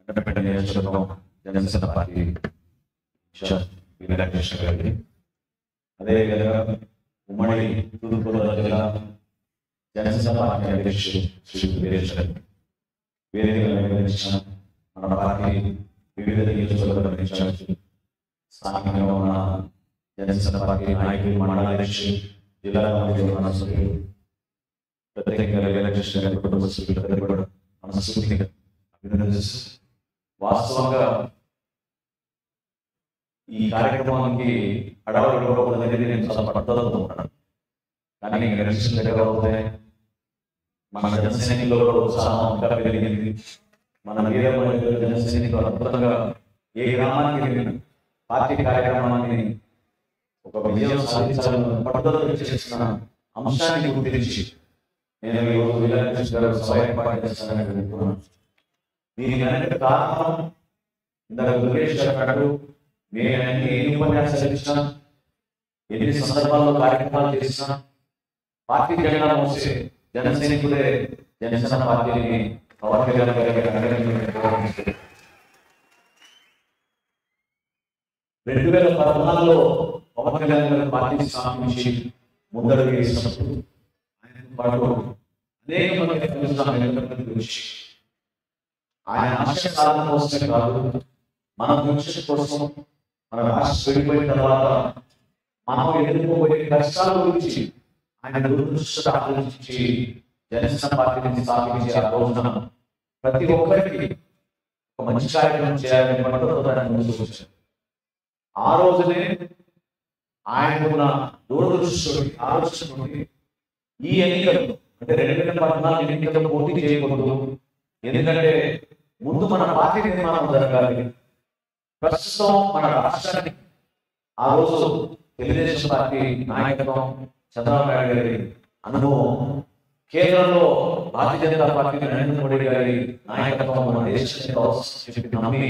గడ్డపేట నియోజకవర్గం Janasena party incharge Veerakrishna గారికి అదేవిధంగా ఉమ్మడి తూర్పుగోదావరి జిల్లా జనసేన పార్టీ అధ్యక్షుడు శ్రీ వీరేష్ గారు వేదికగా నిర్వహించిన మన పార్టీ వివిధ నియోజకవర్గాల ఇన్ఛార్జ్ స్థానికంగా ఉన్న జనసేన పార్టీ నాయకులు మండల అధ్యక్షులు జిల్లా కమిటీ ఉన్న సభ్యులు ప్రత్యేకంగా వీరకృష్ణ గారి కుటుంబ సభ్యులు కూడా మనస్ఫూర్తిగా అభినందిస్తూ వాస్తవంగా ఈ కార్యక్రమానికి అడవులు ఇవ్వకూడదనేది నేను చాలా పట్టుదలతో ఉంటాను కానీ ఎలక్షన్ దగ్గర అవుతే మన జనసైనికుల్లో కూడా ఉత్సాహం ఇంకా పెరిగింది మన వీరమైన జనసైనికులు అద్భుతంగా ఏ గ్రామానికి వెళ్ళిన పార్టీ కార్యక్రమాన్ని ఒక విజయం సాధించాలని పట్టుదల చేసిన అంశాన్ని గుర్తించి నేను ఈ రోజు విజయకృష్ణ గారు సభ ఏర్పాటు చేస్తానని అనుకున్నాను దీనికి అన్నిటి కారణం ఇందాక దుర్గేష్ గారు అన్నట్టు నేను అన్ని ఎన్ని ఉపన్యాసాలు ఇచ్చినా ఎన్ని సందర్భాల్లో కార్యక్రమాలు చేసినా పార్టీ జెండా మోసే జన సైనికులే జనసేన పార్టీని పవన్ కళ్యాణ్ గారి అండగా రెండు వేల పద్నాలుగులో పవన్ కళ్యాణ్ గారి పార్టీ స్థాపించి ముందడుగు వేసినప్పుడు ఆయనతో పాటు అనేక మంది కలుస్తున్నాం వెనుకబడి గురించి ఆయన ఆశయ సాధన కోసమే కాదు మన భవిష్యత్తు కోసం మన రాష్ట్రం వెళ్ళిపోయిన తర్వాత మనం ఎదుర్కోబోయే కష్టాల గురించి ఆయన దురదృష్ట ఆలోచించి జనసేన పార్టీని స్థాపించి ఆ రోజున ప్రతి ఒక్కరికి ఒక మంచి కార్యక్రమం చేయాలని పట్టుదలతో ఆయన ముందుకు వచ్చారు ఆ రోజునే ఆయనకున్న దూరదృష్టి ఆలోచన నుండి ఈ ఎన్నికలు అంటే రెండు వేల పద్నాలుగు ఎన్నికల్లో పోటీ చేయకూడదు ఎందుకంటే ముందు మన పార్టీ నిర్మాణం జరగాలి ప్రస్తుతం మన రాష్ట్రానికి ఆ రోజు తెలుగుదేశం పార్టీ నాయకత్వం చంద్రబాబు నాయుడు గారి అనుభవం కేంద్రంలో భారతీయ జనతా పార్టీ నరేంద్ర మోడీ గారి నాయకత్వం మన దేశానికి అవసరం చెప్పి నమ్మి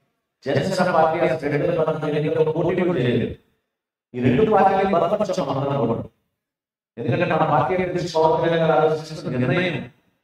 జనసేన పార్టీ అసలు రెండు వేల పద్నాలుగు ఎన్నికల్లో పోటీ కూడా చేయలేదు ఈ రెండు పార్టీలు బలపరచం అందరం కూడా ఎందుకంటే మన పార్టీ అధ్యక్షుడు పవన్ కళ్యాణ్ గారు ఆలోచిస్తున్న నిర్ణయం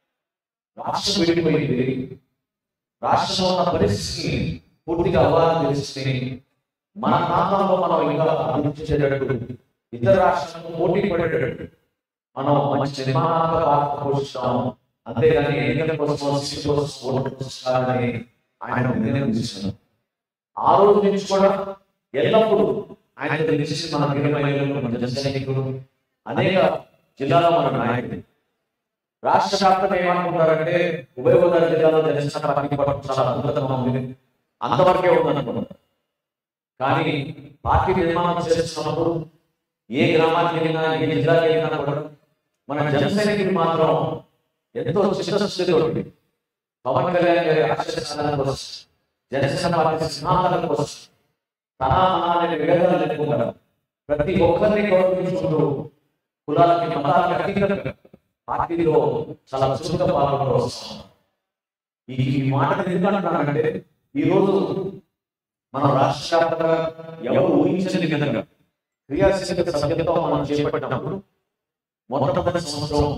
రాష్ట్రం విడిపోయింది రాష్ట్రంలో ఉన్న పరిస్థితిని పూర్తిగా అవగాహన తెలిస్తే మన ప్రాంతంలో మనం ఇంకా అభివృద్ధి చేసేటట్టు ఇతర రాష్ట్రాలకు పోటీ పడేటట్టు మనం మంచి నిర్మాణాత్మక పాత్ర పోషిస్తాము అంతేగాని ఎన్నికల కోసం సీట్ కోసం ఓటు కోసం కాదని ఆయన నిర్ణయం తీసుకున్నాం ఆ రోజు నుంచి కూడా ఎల్లప్పుడూ ఆయన తెలిసి మన గిరిమహిళలు మన జనసైనికులు అనేక జిల్లాలో మన నాయకులు రాష్ట్ర వ్యాప్తంగా ఏమనుకుంటారంటే ఉభయ గోదావరి జిల్లాలో జనసేన పార్టీ పట్ల చాలా అద్భుతంగా ఉంది అంతవరకే ఉందనుకుంటారు కానీ పార్టీ నిర్మాణం చేస్తున్నప్పుడు ఏ గ్రామానికి వెళ్ళినా ఏ జిల్లాకి వెళ్ళినా కూడా మన జనసైనికులు మాత్రం ఎంతో చిత్తశుద్ధితో పవన్ కళ్యాణ్ గారి ఆశయ సాధన కోసం జనసేన పార్టీ సిద్ధాంతాల కోసం తన అనే విభేదాలు లేకుండా ప్రతి ఒక్కరిని గౌరవించుకుంటూ కులాలకి మతాలకి అతీతంగా పార్టీలో చాలా చురుగ్గా పాల్గొనడం వస్తాం ఈ ఈ మాట ఎందుకంటున్నానంటే ఈ రోజు మన రాష్ట్ర వ్యాప్తంగా ఎవరు ఊహించని విధంగా క్రియాశీలక సభ్యత్వం మనం చేపట్టినప్పుడు మొట్టమొదటి సంవత్సరం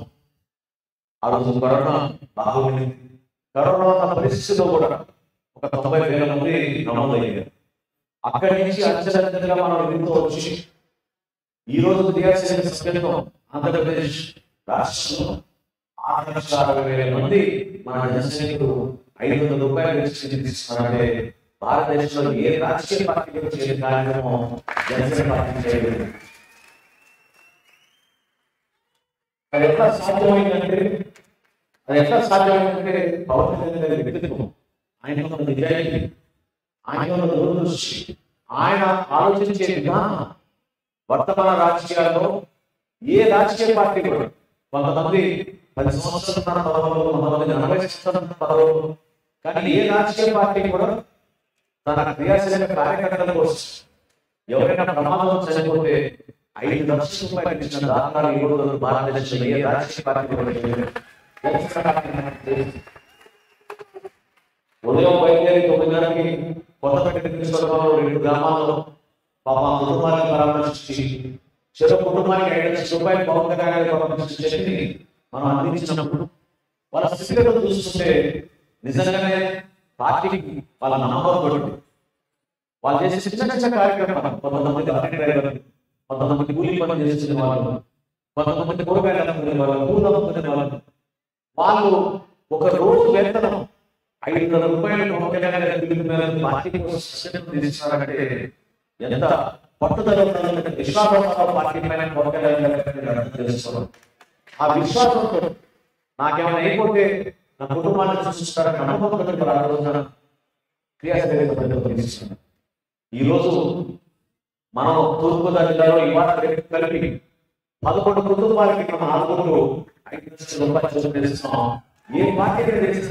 ఆ రోజు కరోనా బాగా ఉండింది కరోనా ఉన్న పరిస్థితిలో కూడా ఒక తొంభై వేల మంది నమోదయ్యారు అక్కడి నుంచి అత్యధికంగా మనం వింటూ వచ్చి ఈ రోజు క్రియాశీలక సభ్యత్వం ఆంధ్రప్రదేశ్ రాష్ట్రంలో ఆరు లక్షల అరవై వేల మంది మన జనసైనికులు ఐదు వందల రూపాయలు ఇచ్చి తీసుకున్నారంటే భారతదేశంలో ఏ రాజకీయ పార్టీ చేయని కార్యక్రమం జనసేన పార్టీ చేయలేదు అది ఎట్లా సాధ్యమైందంటే అది ఎట్లా సాధ్యమైందంటే పవన్ కళ్యాణ్ గారి వ్యక్తిత్వం ఆయన ఉన్న నిజాయితీ ఆయన ఉన్న దూరదృష్టి ఆయన ఆలోచించే విధానం వర్తమాన రాజకీయాల్లో ఏ రాజకీయ పార్టీ కూడా కొంతమంది పది సంవత్సరాల పదవులు కొంతమంది నలభై సంవత్సరాల పదవులు కానీ ఏ రాజకీయ పార్టీ కూడా తన క్రియాశీలక కార్యకర్తల కోసం ఎవరైనా ప్రమాదంలో చనిపోతే ఐదు లక్షల రూపాయలు ఇచ్చిన దాఖలాలు ఈ రోజు భారతదేశంలో ఏ రాజకీయ పార్టీ కూడా చేయలేదు. జనసేన పార్టీ చేసింది. ఉదయం బయలుదేరి తొమ్మిది గంటలకి కొత్తపేట నియోజకవర్గంలో రెండు గ్రామాల్లో పాప కుటుంబాన్ని పరామర్శించి చెరు కుటుంబానికి ఐదు లక్షల రూపాయలు పవన్ కళ్యాణ్ గారి పంపించిన చెక్ని మనం అందించినప్పుడు వాళ్ళ స్థితిగతులు చూస్తుంటే నిజంగానే పార్టీకి వాళ్ళ నమ్మకం తోటి వాళ్ళు చేసే చిన్న చిన్న కార్యక్రమాలు కొంతమంది ఆటో డ్రైవర్లు కొంతమంది కూలీ పని చేసే వాళ్ళు కొంతమంది కూరగాయలు అమ్ముకునే వాళ్ళు పూలు అమ్ముకునే వాళ్ళు వాళ్ళు ఒక రోజు వేతనం ఐదు వందల రూపాయలు పవన్ కళ్యాణ్ గారి పిలుపు మేరకు పార్టీ కోసం స్టెప్ తీసుకున్నారంటే ఎంత పట్టుదల ఉన్నదంటే విశ్వాసంతో పార్టీ పైన పవన్ కళ్యాణ్ గారి మీద అర్థం చేసుకోవడం ఆ విశ్వాసంతో నాకేమైనా అయిపోతే నా కుటుంబాన్ని చూస్తారని నమ్మకంతో ఆ రోజున క్రియాశీలక ప్రజలు తీసుకున్నాను ఈ రోజు మనం తూర్పు జిల్లాలో ఇవాళ రేపు కలిపి పదకొండు కుటుంబాలకి మనం ఆదుకుంటూ ఐదు లక్షల రూపాయలు చొప్పున ఇస్తున్నాం. ఏ పార్టీ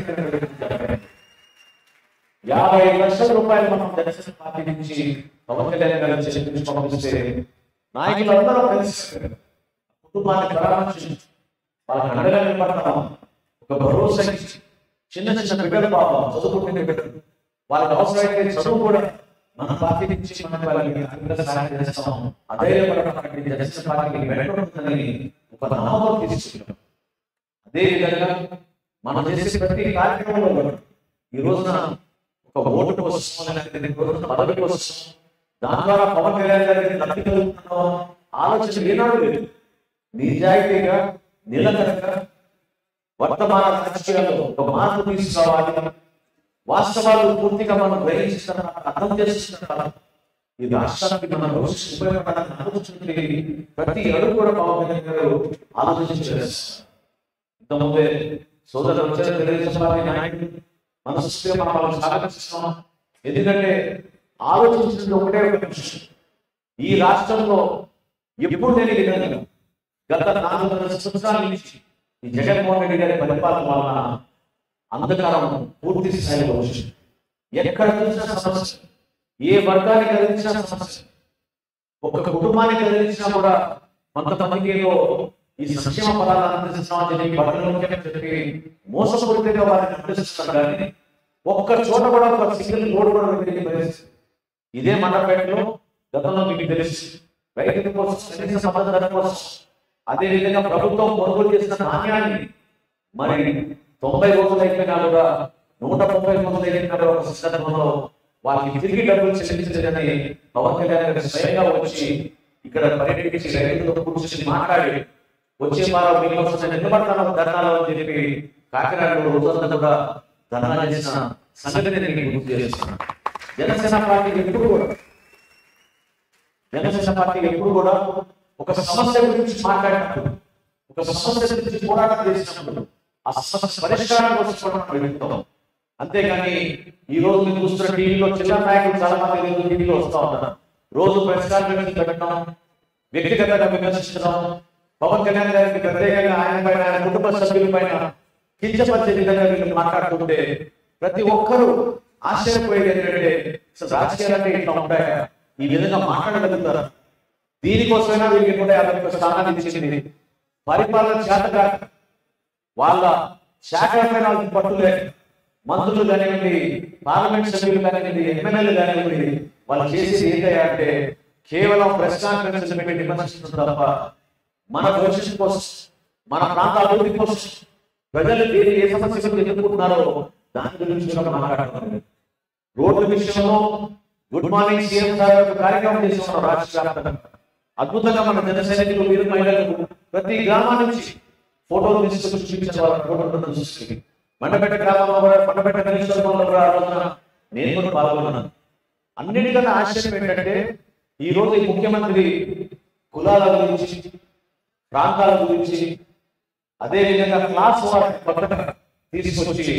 యాభై లక్షల రూపాయలు మనం జనసేన పార్టీ నుంచి పవన్ కళ్యాణ్ గారు చెల్లించి పంపిస్తే నాయకులందరూ కలిసి కుటుంబాన్ని పరామర్శించి వాళ్ళకి అండగా నిలబడతాం ఒక భరోసా ఇచ్చి చిన్న చిన్న బిడ్డలు పాపం చదువుకుంటున్న బిడ్డలు వాళ్ళకి అవసరమైతే చదువు కూడా మన పార్టీ నుంచి మన వాళ్ళకి ఆర్థిక సహాయం చేస్తాం అదే పడకండి జనసేన పార్టీకి వెంటుంటుందని ఒక నమ్మకం తీసుకున్నాం అదే విధంగా మనం చేసే ప్రతి కార్యక్రమంలో కూడా ఈ రోజున ఒక ఓటు కోసం లేకపోతే ఈ రోజున పదవి కోసం దాని ద్వారా పవన్ కళ్యాణ్ గారికి లబ్ధి కలుగుతున్న ఆలోచన ఏనాడు లేదు నిజాయితీగా నిలకడగా వర్తమాన రాజకీయాల్లో ఒక మార్పు తీసుకురావాలి వాస్తవాలు పూర్తిగా మనం గ్రహించిన అర్థం చేసుకున్న ఈ రాష్ట్రానికి మన భవిష్యత్తు ఉపయోగపడాలని ఆలోచించి ప్రతి అడుగు కూడా పవన్ కళ్యాణ్ గారు ఆలోచించి చేస్తారు ఇంతకుముందే సోదరులు వచ్చారు తెలుగుదేశం పార్టీ నాయకులు మనస్ఫూర్తిగా మనం వాళ్ళని స్వాగతిస్తున్నాం ఎందుకంటే ఆలోచించింది ఒకటే ఒక నిమిషం ఈ రాష్ట్రంలో ఎప్పుడు లేని విధంగా గత నాలుగున్నర సంవత్సరాల నుంచి ఈ జగన్మోహన్ రెడ్డి గారి పరిపాలన వలన అంధకారం పూర్తి స్థాయిలో వచ్చింది ఎక్కడ చూసిన సమస్య ఏ వర్గానికి కలిగించిన సమస్య ఒక కుటుంబానికి కలిగించినా కూడా కొంతమందికి ఏదో ఈ సంక్షేమ పదాలు అందిస్తున్నామని చెప్పి బట్టలు చెప్పి మోసపూరితంగా వారిని అందిస్తున్నారు కానీ ఒక్క చోట కూడా ఒక సింగిల్ రోడ్ కూడా వెళ్ళి పరిస్థితి ఇదే మండపేటలో గతంలో మీకు తెలుసు రైతుల కోసం కనీస మద్దతు ధర కోసం అదే విధంగా ప్రభుత్వం కొనుగోలు చేసిన ధాన్యాన్ని మరి తొంభై రోజులు అయిపోయినా కూడా నూట ముప్పై రోజులు అయిపోయినా కూడా ఒక సందర్భంలో వాళ్ళకి తిరిగి డబ్బులు చెల్లించలేదని పవన్ కళ్యాణ్ గారు స్వయంగా వచ్చి ఇక్కడ పర్యటించి రైతులతో కూర్చొని మాట్లాడి వచ్చే వారం మీకోసం నేను నిలబడతాను ధర్నాలు అని చెప్పి కాకినాడలో రోజంతా కూడా ధర్నా చేసిన సంగతిని నేను మీకు గుర్తు చేస్తున్నాను జనసేన పార్టీ ఎప్పుడు కూడా జనసేన పార్టీ ఎప్పుడు కూడా ఒక సమస్య గురించి మాట్లాడినప్పుడు ఒక సమస్య గురించి పోరాటం చేసినప్పుడు ఆ సమస్య పరిష్కారం కోసం కూడా మనం వెతుకుతాం అంతేగాని ఈ రోజు మీరు చూస్తున్న టీవీలో చిన్న నాయకులు చాలా మంది ఈరోజు టీవీలో వస్తా ఉన్నారు రోజు ప్రెస్ కాన్ఫరెన్స్ పెట్టడం వ్యక్తిగతంగా విమర్శించడం పవన్ కళ్యాణ్ గారికి ప్రత్యేకంగా ఆయన పైన ఆయన కుటుంబ సభ్యుల పైన కించపరిచే విధంగా వీళ్ళు మాట్లాడుతుంటే ప్రతి ఒక్కరూ ఆశ్చర్యపోయేది ఏంటంటే అసలు రాజకీయాలంటే ఇట్లా ఉంటాయా ఈ విధంగా మాట్లాడగలుగుతారా దీనికోసమైనా వీళ్ళకి కూడా యాభై ఒక్క స్థానాన్ని ఇచ్చింది పరిపాలన చేతగా వాళ్ళ శాఖ పైన వాళ్ళకి పట్టులే మంత్రులు కానివ్వండి పార్లమెంట్ సభ్యులు కానివ్వండి ఎమ్మెల్యేలు కానివ్వండి వాళ్ళు చేసేది ఏంటంటే అంటే కేవలం ప్రెస్ కాన్ఫరెన్స్ పెట్టి విమర్శించడం తప్ప మన భవిష్యత్తు కోసం మన ప్రాంత అభివృద్ధి కోసం ప్రజలు ఏ ఏ సమస్యలు ఎదుర్కొంటున్నారో దాని గురించి కూడా మాట్లాడుతున్నారు రోడ్ల విషయంలో గుడ్ మార్నింగ్ సీఎం సార్ ఒక కార్యక్రమం చేస్తున్నాం రాష్ట్ర వ్యాప్తంగా అద్భుతంగా మన జన సైనికులు వీరు మహిళలకు ప్రతి గ్రామం నుంచి ఫోటోలు తీసుకొచ్చి చూపించిన వాళ్ళ ఫోటోలను చూసి మండపేట గ్రామంలో కూడా మండపేట నియోజకవర్గంలో కూడా ఆ రోజున నేను కూడా పాల్గొన్నాను అన్నిటికన్నా ఆశ్చర్యం ఏంటంటే ఈ రోజు ఈ ముఖ్యమంత్రి కులాల గురించి ప్రాంతాల గురించి అదే విధంగా క్లాస్ వారి కొత్తగా తీసుకొచ్చి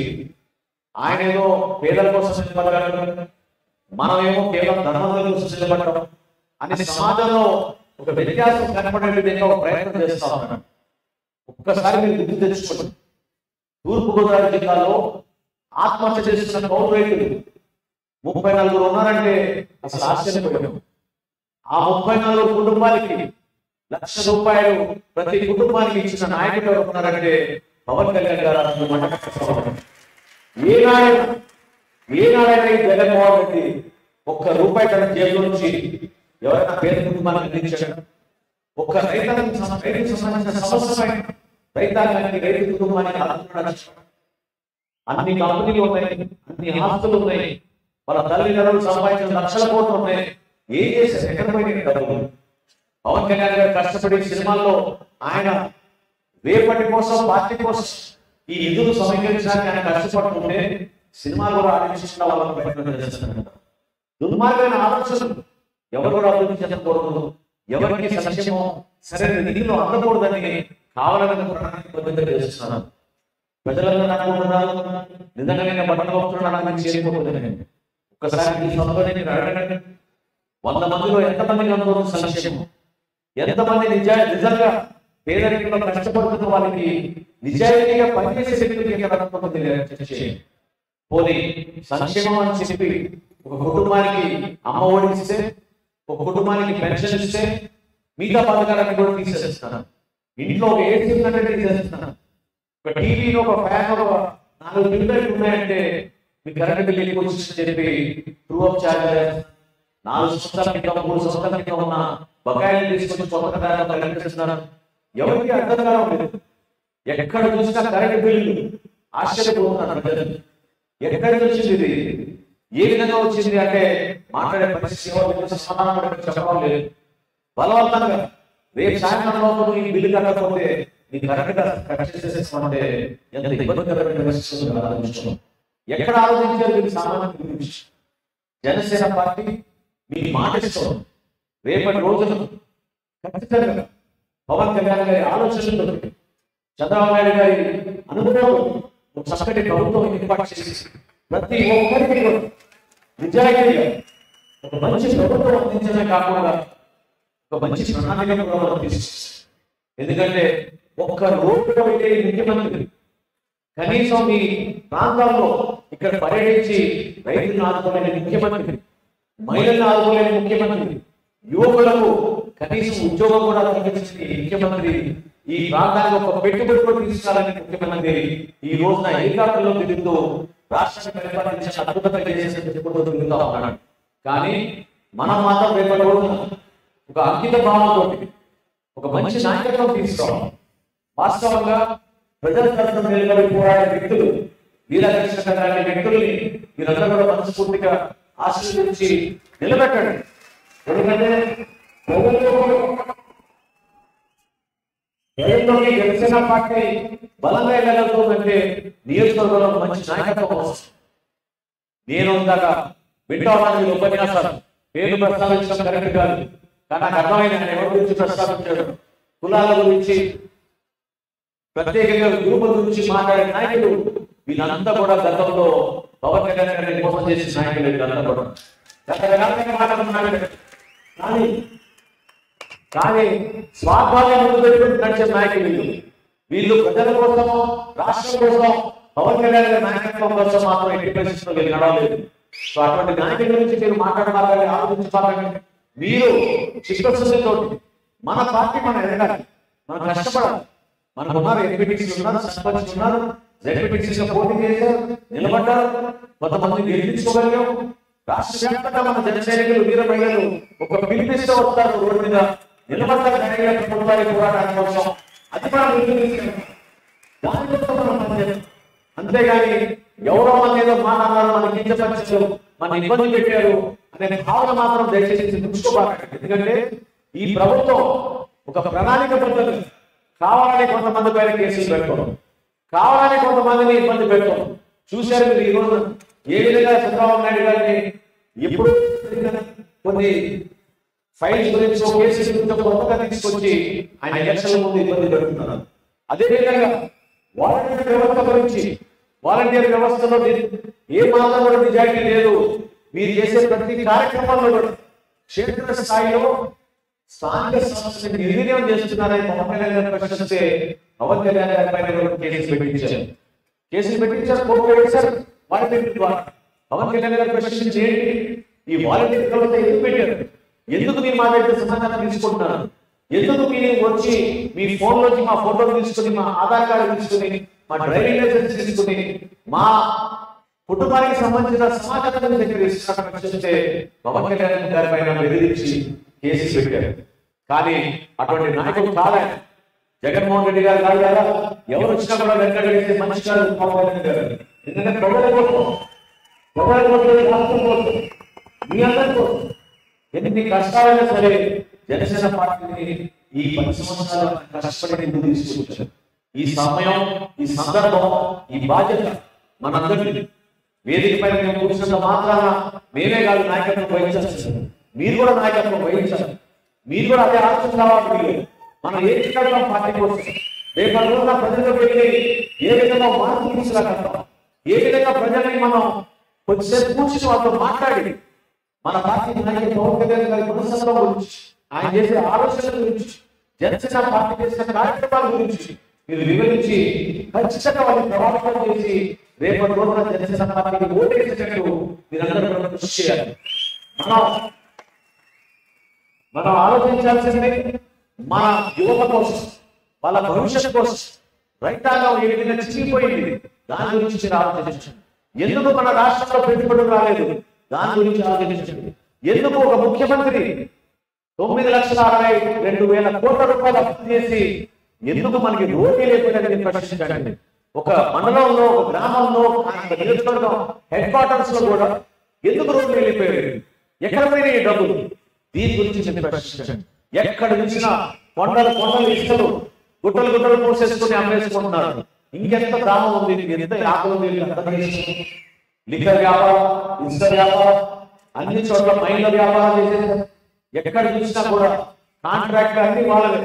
ఆయన ఏదో పేదల కోసం నిలబడ్డాడు మనమేమో కేవలం ధర్మం కోసం నిలబడ్డాం అని సమాజంలో ఒక వ్యత్యాసం కనపడే విధంగా ఒక ప్రయత్నం చేస్తా ఉన్నాడు ఒక్కసారి మీరు గుర్తు తెచ్చుకోండి తూర్పుగోదావరి జిల్లాలో ఆత్మహత్య చేస్తున్న కౌలు రైతులు ముప్పై నలుగురు ఉన్నారంటే అసలు ఆశ్చర్యపోయాం ఆ ముప్పై నలుగురు కుటుంబాలకి లక్ష రూపాయలు ప్రతి కుటుంబానికి ఇచ్చిన నాయకుడు ఎవరు ఉన్నారంటే పవన్ కళ్యాణ్ గారు అసలు మండపం ఏనాడైనా ఏనాడైనా ఈ జగన్మోహన్ రెడ్డి ఒక్క రూపాయి తన జేబులో నుంచి ఎవరైనా పేద కుటుంబానికి అందించాడు ఒక్క రైతాంగానికి సం- రైతుకు సంబంధించిన సమస్యపై రైతాంగానికి రైతు కుటుంబానికి ఆదుకున్నాడు అన్ని కంపెనీలు ఉన్నాయి అన్ని ఆస్తులు ఉన్నాయి వాళ్ళ తల్లిదండ్రులు సంపాదించిన లక్షల కోట్లు ఉన్నాయి ఏం చేశారు ఎక్కడ పోయినాయి డబ్బులు పవన్ కళ్యాణ్ గారు కష్టపడి సినిమాల్లో ఆయన రేపటి కోసం పార్టీ కోసం ఈ నిధులు సమీకరించడానికి ఆయన కష్టపడుతుంటే సినిమాలు కూడా ఆలోచిస్తున్న వాళ్ళని ప్రయత్నం చేస్తున్నారు దుర్మార్గమైన ఆలోచనలు ఎవరు కూడా అభివృద్ధి చెందకూడదు ఎవరికి సంక్షేమం సరైన నిధిలో అందకూడదని కావాలని పద్ధతి చేస్తున్నాను ప్రజలందరూ అనుకుంటున్నారు నిజంగా నేను బట్టలు కొట్టుకున్నాను నాకు చేయకపోతుందని ఒక్కసారి మీ సొంతంగా మీరు అడగండి వంద మందిలో ఎంతమంది అందరూ సంక్షేమం ఎంతమంది నిజా నిజంగా పేదరికంలో కష్టపడుతున్న వాళ్ళకి నిజాయితీగా పనిచేసే శక్తికి ఎక్కడ అనుకుంటుంది చేయండి పోనీ సంక్షేమం అని చెప్పి ఒక కుటుంబానికి అమ్మ ఒడి ఇస్తే ఒక కుటుంబానికి పెన్షన్ ఇస్తే మిగతా పథకాలను కూడా తీసేస్తున్నాను ఇంట్లో ఒక ఏసీ ఉందంటే తీసేస్తున్నాను ఒక టీవీ ఒక ఫ్యాన్ ఒక నాలుగు ట్యూబ్లైట్ ఉన్నాయంటే మీ కరెంట్ బిల్ ఎక్కువ వచ్చిందని చెప్పి ట్రూ అప్ చార్జెస్ నాలుగు సంవత్సరాల క్రితం మూడు సంవత్సరాల క్రితం ఉన్న బకాయిలు తీసుకొని కొత్తగా ప్రకటిస్తున్నారు ఎవరికి అర్థం కావడం లేదు ఎక్కడ చూసినా కరెంట్ బిల్లు ఆశ్చర్యపోతున్నారు ప్రజలు ఎక్కడి నుంచి వచ్చింది ఇది ఏ విధంగా వచ్చింది అంటే మాట్లాడే పరిస్థితి ఎవరు గురించి సమాధానం కూడా చెప్పడం లేదు బలవంతంగా రేపు సాయంత్రం లోపల ఈ బిల్లు కట్టకపోతే నీ కరెక్ట్ కట్ చేసేస్తామంటే ఎంత ఇబ్బందికరమైన పరిస్థితి ఉందో ఆలోచించడం ఎక్కడ ఆలోచించారు వీళ్ళు సామాన్య గురించి జనసేన పార్టీ మీ మాట ఇస్తాం రేపటి రోజున ఖచ్చితంగా పవన్ కళ్యాణ్ గారి ఆలోచనలు చంద్రబాబు నాయుడు గారి అనుభవం ఒక చక్కటి ప్రభుత్వం ఏర్పాటు చేసి ప్రతి ఒక్కరికి కూడా నిజాయితీగా ఒక మంచి ప్రభుత్వం అందించడమే కాకుండా ఒక మంచి ప్రణాళిక కూడా మనం తీసుకొస్తాం ఎందుకంటే ఒక్క రోడ్డు అయితే ఈ ముఖ్యమంత్రి కనీసం మీ ప్రాంతాల్లో ఇక్కడ పర్యటించి రైతులను ఆదుకోలేని ముఖ్యమంత్రి మహిళలను ఆదుకోలేని ముఖ్యమంత్రి యువకులకు కనీసం ఉద్యోగం కూడా కల్పించిన ఈ ముఖ్యమంత్రి ఈ ప్రాంతానికి ఒక పెట్టుబడి కూడా తీసుకురాలని ముఖ్యమంత్రి ఈ రోజున ఏకాగ్రలో తిరుగుతూ రాష్ట్రాన్ని పరిపాలించిన అద్భుతంగా చేసేసి చెప్పుకుంటూ తిరుగుతా ఉన్నాడు కానీ మనం మాత్రం రేపటి రోజున ఒక అంకిత భావంతో ఒక మంచి నాయకత్వం తీసుకోవాలి వాస్తవంగా ప్రజల తరఫున నిలబడి పోరాడే వ్యక్తులు వీరకృష్ణ లాంటి వ్యక్తుల్ని మీరందరూ కూడా మనస్ఫూర్తిగా ఆశీర్వదించి నిలబెట్టండి ఎందుకంటే ప్రజల్లో ప్రజల్లోకి జనసేన పార్టీ బలంగా వెళ్ళగలుగుతుందంటే నియోజకవర్గంలో మంచి నాయకత్వం వస్తుంది నేను ఇందాక వింటా ఉన్నాను మీ ఉపన్యాసాలు పేరు ప్రస్తావించడం కరెక్ట్ కాదు కానీ నాకు అర్థమైంది ఆయన ఎవరి గురించి ప్రస్తావించాడు కులాల గురించి ప్రత్యేకంగా గ్రూపుల గురించి మాట్లాడే నాయకులు వీళ్ళంతా కూడా గతంలో పవన్ కళ్యాణ్ గారిని మోసం చేసిన నాయకులు వీళ్ళంతా కూడా రకరకాలుగా మాట్లాడుతున్నారు కానీ కానీ స్వార్థాన్ని ముందు పెట్టుకుని నడిచే నాయకులు వీళ్ళు వీళ్ళు ప్రజల కోసము రాష్ట్రం కోసం పవన్ కళ్యాణ్ గారి నాయకత్వం కోసం మాత్రం ఎట్టి పరిస్థితుల్లో వీళ్ళు నడవలేదు సో అటువంటి నాయకుల గురించి మీరు మాట్లాడబాలి ఆలోచించాలంటే మీరు చిత్తశుద్ధితో మన పార్టీ మనం ఎదగాలి మనం కష్టపడాలి మనకు ఉన్నారు ఎంపీటీసీ ఉన్నారు సర్పంచ్ ఉన్నారు జెడ్పీటీసీ పోటీ చేశారు నిలబడ్డారు కొంతమంది గెలిపించుకోగలిగాం రాష్ట్ర వ్యాప్తంగా మన జన సైనికులు వీర మహిళలు ఒక పిలిపిస్తూ వస్తారు రోడ్డు మీద నిలబడ్డారు ధైర్యంగా ప్రభుత్వానికి పోరాటానికి కోసం అది మనం ముందుకు తీసుకెళ్తాం దానికోసం మనం పనిచేస్తాం అంతేగాని ఎవరో మన ఏదో మాట్లాడారు మన కించపరిచారు మన ఇబ్బంది పెట్టారు అనే భావన మాత్రం దయచేసి దృష్టిపోకండి ఎందుకంటే ఈ ప్రభుత్వం ఒక ప్రణాళిక పద్ధతి కావాలని కొంతమంది పైన కేసులు పెట్టడం కావాలని కొంతమందిని ఇబ్బంది పెట్టడం చూశారు మీరు ఈ రోజు ఏ విధంగా చంద్రబాబు నాయుడు గారిని ఎప్పుడు కొన్ని ఫైల్స్ గురించి ఒక కేసు గురించి కొత్తగా తీసుకొచ్చి ఆయన ఎలక్షన్ల ముందు ఇబ్బంది పెడుతున్నారు అదే విధంగా వాలంటీర్ వ్యవస్థ గురించి వాలంటీర్ వ్యవస్థలో ని- ఏ మాత్రం కూడా నిజాయితీ లేదు మీరు చేసే ప్రతి కార్యక్రమంలో కూడా క్షేత్ర స్థాయిలో స్థానిక సంస్థని నిర్వీర్యం చేస్తున్నారని పవన్ కళ్యాణ్ గారు ప్రశ్నిస్తే పవన్ కళ్యాణ్ గారి పైన కూడా కేసులు పెట్టించారు కేసులు పెట్టించారు కోర్టు పెట్టారు వాలంటీర్ ద్వారా పవన్ కళ్యాణ్ గారు ప్రశ్నించి ఏంటి ఈ వాలంటీర్ వ్యవస్థ ఎందుకు పెట్టారు ఎందుకు మీరు మా దగ్గర సమాచారం తీసుకుంటున్నారు ఎందుకు మీరు వచ్చి మీ ఫోన్ లోంచి మా ఫోటోలు తీసుకుని మా ఆధార్ కార్డు తీసుకుని మా డ్రైవింగ్ లైసెన్స్ తీసుకుని మా కుటుంబానికి సంబంధించిన సమాచారం మీ దగ్గర ఇస్తున్నట్టు ప్రశ్నిస్తే పవన్ కళ్యాణ్ గారి పైన బెదిరించి కేసు పెట్టారు కానీ అటువంటి నాయకుడు కాలే జగన్మోహన్ రెడ్డి గారు కాదు కదా ఎవరు వచ్చినా కూడా వెంకటరెడ్డి మనిషి కాదు పవన్ కళ్యాణ్ గారు ఎందుకంటే ప్రజల కోసం ఎవరి కోసం రాష్ట్రం కోసం మీ అందరి కోసం ఎన్ని కష్టాలైనా సరే జనసేన పార్టీని ఈ పది సంవత్సరాలు కష్టపడి ముందుకు తీసుకొచ్చారు ఈ సమయం ఈ సందర్భం ఈ బాధ్యత మనందరికీ వేదిక పైన మేము కూర్చున్నంత మాత్రాన మేమే కాదు నాయకత్వం వహించాల్సింది మీరు కూడా నాయకత్వం వహించాలి మీరు కూడా అదే ఆలోచన కావాలి మీరు. మనం ఏం చేయగలం పార్టీ కోసం రేపటి రోజున ప్రజలకు వెళ్ళి ఏ విధంగా మార్పు తీసుకురాగలుగుతాం ఏ విధంగా ప్రజల్ని మనం కొద్దిసేపు కూర్చుని వాళ్ళతో మాట్లాడి మన పార్టీ నాయకుడు పవన్ కళ్యాణ్ గారి పునఃసంలో గురించి ఆయన చేసే ఆలోచనల గురించి జనసేన పార్టీ చేసిన కార్యక్రమాల గురించి మీరు వివరించి ఖచ్చితంగా వాళ్ళని ప్రభావితం చేసి రేపటి రోజున జనసేన పార్టీకి ఓటేసేటట్టు మీరందరూ కూడా కృషి చేయాలి మనం మనం ఆలోచించాల్సింది మన యువత కోసం వాళ్ళ భవిష్యత్తు కోసం రైతాంగం ఏ విధంగా చిరిగిపోయింది దాని గురించి మీరు ఆలోచించండి ఎందుకు మన రాష్ట్రంలో పెట్టుబడులు రాలేదు దాని గురించి ఆలోచించండి ఎందుకు ఒక ముఖ్యమంత్రి తొమ్మిది లక్షల అరవై రెండు వేల కోట్ల రూపాయలు అప్పు చేసి ఎందుకు మనకి రోడ్డు లేకపోయిందని మీరు ప్రశ్నించండి ఒక మండలంలో ఒక గ్రామంలో ఒక నియోజకవర్గం హెడ్ క్వార్టర్స్ లో కూడా ఎందుకు రోడ్లు వెళ్ళిపోయారు ఎక్కడ పోయినాయి ఈ డబ్బులు దీని గురించి మీరు ప్రశ్నించండి ఎక్కడ చూసినా కొండలు కొండలు ఇస్తారు గుట్టలు గుట్టలు పోసేసుకుని అమ్మేసుకుంటున్నారు ఇంకెంత గ్రామం ఉంది ఎంత యాభై ఉంది ఎంత చేస్తున్నారు? లిక్కర్ వ్యాపారం ఇసుక వ్యాపారం అన్ని చోట్ల మైళ్ళ వ్యాపారం చేసేసారు ఎక్కడ చూసినా కూడా కాంట్రాక్ట్ అన్ని వాళ్ళవే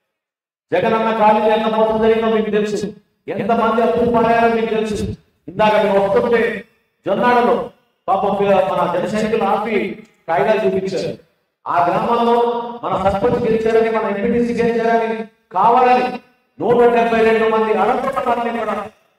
జగనన్న ఖాళీ ఎంత మోసం జరిగిందో మీకు తెలుసు ఎంతమంది అప్పులు పడారో మీకు తెలుసు ఇందాక మేము వస్తుంటే జొన్నాడలో పాపం పిల్ల- మన జనసైనికులు ఆపి కాగితాలు చూపించారు ఆ గ్రామంలో మన సర్పంచ్ గెలిచారని మన ఎంపీటీసీ గెలిచారని కావాలని నూట డెబ్బై రెండు మంది అడగొట్టడాన్ని కూడా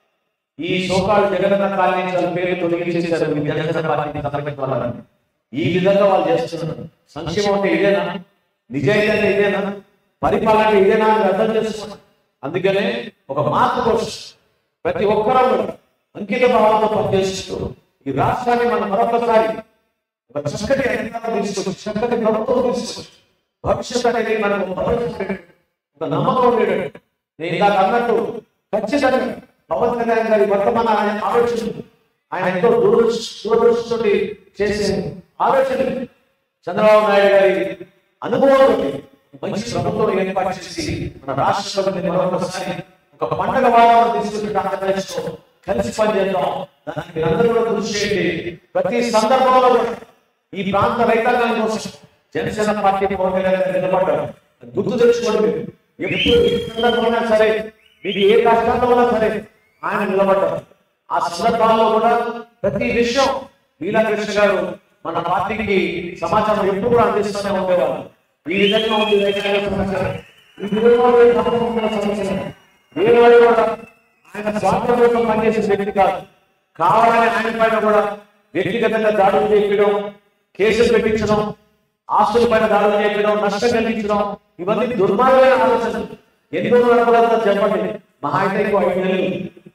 ఈ సోకాలు జగనన్న కాలనీ వాళ్ళ పేరు తొలగించేశారు మీ జనసేన పార్టీ తరగతి ఈ విధంగా వాళ్ళు చేస్తున్నారు సంక్షేమం అంటే ఇదేనా నిజాయితీ అంటే ఇదేనా పరిపాలన అంటే ఇదేనా అని అర్థం చేసుకున్నాం అందుకనే ఒక మార్పు కోసం ప్రతి ఒక్కరూ కూడా అంకిత భావంతో పనిచేస్తూ ఈ రాష్ట్రాన్ని మనం మరొకసారి ఒక చక్కటి అధికారం తీసుకొచ్చి చక్కటి ప్రభుత్వం తీసుకొచ్చి భవిష్యత్ అనేది మనకు భవిష్యత్తు ఉండేటట్టు, ఒక నమ్మకం ఉండేటట్టు నేను ఇందాక అన్నట్టు ఖచ్చితంగా పవన్ కళ్యాణ్ గారి వర్తమాన ఆయన ఆలోచన ఆయన ఎంతో దూరదృష్టి దూరదృష్టితోటి చేసే ఆలోచన చంద్రబాబు నాయుడు గారి అనుభవం మంచి ప్రభుత్వం ఏర్పాటు చేసి మన రాష్ట్ర ప్రభుత్వం మరొకసారి ఒక పండగ వాతావరణం తీసుకుంటే ఆంధ్రప్రదేశ్ లో కలిసి పనిచేద్దాం దానికి మీరందరూ కూడా కృషి చేయండి ప్రతి సందర్భంలో కూడా ఈ ప్రాంత రైతాంగం కోసం జనసేన పార్టీ పవన్ కళ్యాణ్ గారు నిలబడ్డారు అది గుర్తు తెచ్చుకోండి మీరు ఎప్పుడు ఏ సందర్భంలో సరే మీకు ఏ కష్టాల్లో ఉన్నా సరే ఆయన నిలబడ్డారు ఆ సందర్భాల్లో కూడా ప్రతి విషయం లీలాకృష్ణ గారు మన పార్టీకి సమాచారం ఎప్పుడు కూడా అందిస్తూనే ఉండేవాళ్ళు ఈ విధంగా ఉంది రైతాంగ సమస్య ఈ విధంగా ఉంది సమస్య సమస్య ఏ రోజు కూడా ఆయన స్వార్థం కోసం పనిచేసే వ్యక్తి కాదు కావాలని ఆయన పైన కూడా వ్యక్తిగతంగా దాడులు చేయడం కేసులు పెట్టించడం ఆస్తుల పైన దాడులు చేయడం నష్టం కలిగించడం ఇవన్నీ దుర్మార్గమైన ఆలోచనలు ఎందుకు నడపగలుగుతారు చెప్పండి మహా అయితే ఇంకో ఐదు నెలలు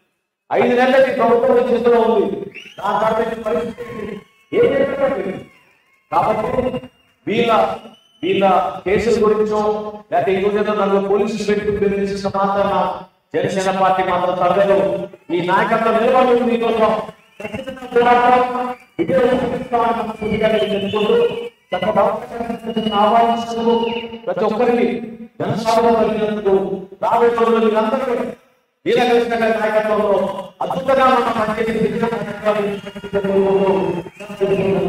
ఐదు నెలలకి ప్రభుత్వం చేతిలో ఉంది దాని తర్వాత ఈ పరిస్థితి ఏం చేస్తున్నారు కాబట్టి వీళ్ళ వీళ్ళ కేసుల గురించో లేకపోతే ఈ రోజు ఏదో నలుగురు పోలీసులు పెట్టుకుని బెదిరించిన మాత్రాన జనసేన పార్టీ మాత్రం తగ్గదు ఈ నాయకత్వం నిలబడి మీకోసం ఖచ్చితంగా పోరాడతాం. విజయం సాధిస్తామని మనస్ఫూర్తిగా నేను చెప్పుకుంటూ చక్కగా అవకాశాన్ని ఆహ్వానించినందుకు ప్రతి ఒక్కరికి జనసాధన కలిగినందుకు రాబోయే రోజుల్లో మీరందరూ కూడా వీరకృష్ణ గారి నాయకత్వంలో అద్భుతంగా మనం పనిచేసి విజయం సాధించాలని